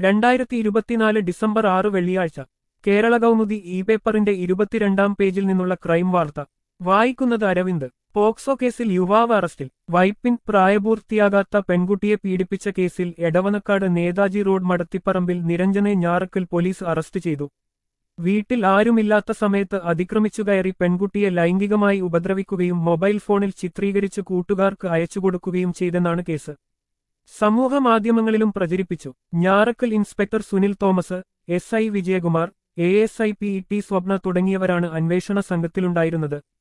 രണ്ടായിരത്തി ഇരുപത്തിനാല് ഡിസംബർ ആറ് വെള്ളിയാഴ്ച കേരള കൗമുദി ഇ പേപ്പറിന്റെ ഇരുപത്തിരണ്ടാം പേജിൽ നിന്നുള്ള ക്രൈം വാർത്ത വായിക്കുന്നത് അരവിന്ദ് പോക്സോ കേസിൽ യുവാവ് അറസ്റ്റിൽ വൈപ്പിൻ പ്രായപൂർത്തിയാകാത്ത പെൺകുട്ടിയെ പീഡിപ്പിച്ച കേസിൽ എടവനക്കാട് നേതാജി റോഡ് മടത്തിപ്പറമ്പിൽ നിരഞ്ജനെ ഞാറക്കൽ പോലീസ് അറസ്റ്റ് ചെയ്തു വീട്ടിൽ ആരുമില്ലാത്ത സമയത്ത് അതിക്രമിച്ചു കയറി പെൺകുട്ടിയെ ലൈംഗികമായി ഉപദ്രവിക്കുകയും മൊബൈൽ ഫോണിൽ ചിത്രീകരിച്ച് കൂട്ടുകാർക്ക് അയച്ചുകൊടുക്കുകയും ചെയ്തെന്നാണ് കേസ് സമൂഹ മാധ്യമങ്ങളിലും പ്രചരിപ്പിച്ചു Njarakkal inspector Sunil Thomas S I Vijayakumar A S I P T Swapna തുടങ്ങിയവരാണ് അന്വേഷണ സംഘത്തിലുണ്ടായിരുന്നത്